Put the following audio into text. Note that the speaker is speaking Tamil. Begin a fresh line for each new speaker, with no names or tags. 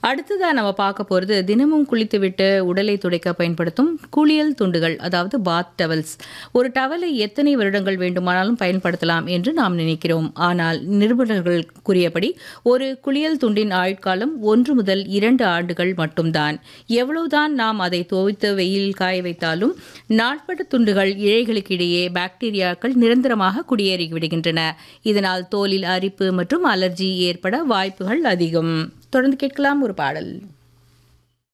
அடுத்ததா நம்ம பார்க்க போறது தினமும் குளித்துவிட்டு உடலை துடைக்க பயன்படுத்தும் குளியல் துண்டுகள் அதாவது பாத் டவல்ஸ் ஒரு டவலை எத்தனை வருடங்கள் வேண்டுமானாலும் பயன்படுத்தலாம் என்று நாம் நினைக்கிறோம் ஆனால் நிருபர்கள் கூறியபடி ஒரு குளியல் துண்டின் ஆயுட்காலம் ஒன்று முதல் இரண்டு ஆண்டுகள் மட்டும்தான் எவ்வளவுதான் நாம் அதை துவைத்து வெயில் காய வைத்தாலும் நாட்பட்ட துண்டுகள் இழைகளுக்கிடையே பாக்டீரியாக்கள் நிரந்தரமாக குடியேறி விடுகின்றன இதனால் தோலில் அரிப்பு மற்றும் அலர்ஜி ஏற்பட வாய்ப்புகள் அதிகம் தொடர்ந்து கேட்கலாம் ஒரு பாடல்